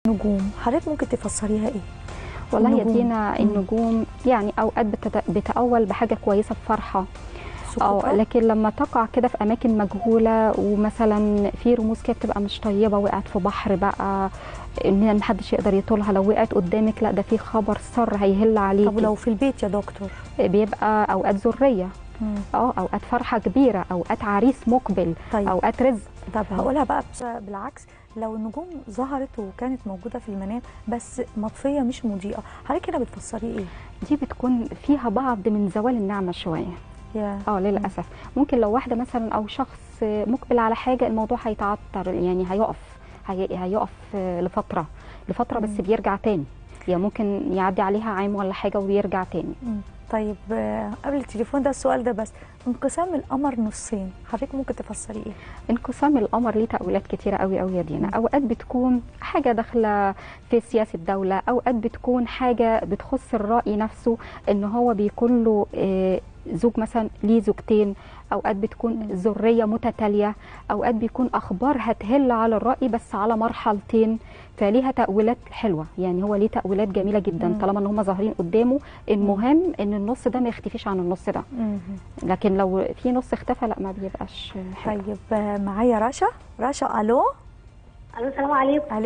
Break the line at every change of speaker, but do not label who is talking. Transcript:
نجوم حضرتك ممكن تفسريها ايه
والله يا
النجوم.
دينا
مم.
النجوم يعني اوقات بتت- بتأول بحاجه كويسه بفرحه اه
سقوطات؟
لكن لما تقع كده في اماكن مجهوله ومثلا في رموز كده بتبقى مش طيبه وقعت في بحر بقى ان محدش يقدر يطولها لو وقعت قدامك لا ده في خبر سر هيهل عليكي
طب لو في البيت يا دكتور
بيبقى اوقات ذريه اه اوقات فرحه كبيره اوقات عريس مقبل
طيب
اوقات رزق
طب هقولها بقى بس- بالعكس لو النجوم ظهرت وكانت موجوده في المنام بس مطفيه مش مضيئه حضرتك هنا بتفسريه ايه
دي بتكون فيها بعض من زوال النعمه شويه
يا
اه للاسف ممكن لو واحده مثلا او شخص مقبل على حاجه الموضوع هيتعطر يعني هيقف هي هيقف لفتره لفتره بس
مم.
بيرجع تاني يعني ممكن يعدي عليها عام ولا حاجه ويرجع تاني
مم. طيب آه، قبل التليفون ده السؤال ده بس انقسام القمر نصين حضرتك ممكن تفسري ايه
انقسام القمر ليه تأويلات كتيرة قوي قوي يا دينا
مم.
اوقات بتكون حاجة داخلة في سياسة الدولة اوقات بتكون حاجة بتخص الرأي نفسه ان هو بيكون له آه، زوج مثلا ليه زوجتين اوقات بتكون
مم.
ذرية متتالية اوقات بيكون اخبار هتهل على الرأي بس على مرحلتين فليها تأويلات حلوة يعني هو ليه تأويلات جميلة جدا
مم.
طالما ان هم ظاهرين قدامه المهم ان النص ده ما يختفيش عن النص ده
مم.
لكن لو في نص اختفى لا ما بيبقاش حلو
طيب آه، معايا رشا رشا الو
الو السلام عليكم